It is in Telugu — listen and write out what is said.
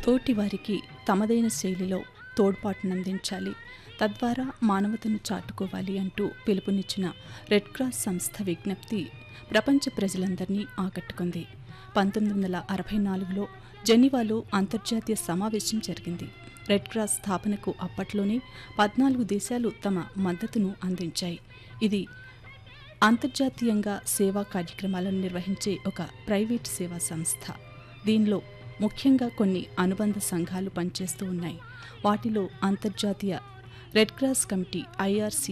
తోటివారికి తమదైన శైలిలో తోడ్పాటునందించాలి తద్వారా మానవతను చాటుకోవాలి అంటూ పిలుపునిచ్చిన రెడ్ క్రాస్ సంస్థ విజ్ఞప్తి ప్రపంచ ప్రజలందరినీ ఆకట్టుకుంది పంతొమ్మిది వందల అరవై నాలుగులో జెనీవాలో అంతర్జాతీయ సమావేశం జరిగింది రెడ్ క్రాస్ స్థాపనకు అప్పట్లోనే పద్నాలుగు దేశాలు తమ మద్దతును అందించాయి ఇది అంతర్జాతీయంగా సేవా కార్యక్రమాలను నిర్వహించే ఒక ప్రైవేట్ సేవా సంస్థ దీనిలో ముఖ్యంగా కొన్ని అనుబంధ సంఘాలు పనిచేస్తూ ఉన్నాయి వాటిలో అంతర్జాతీయ రెడ్ క్రాస్ కమిటీ ఐఆర్సీ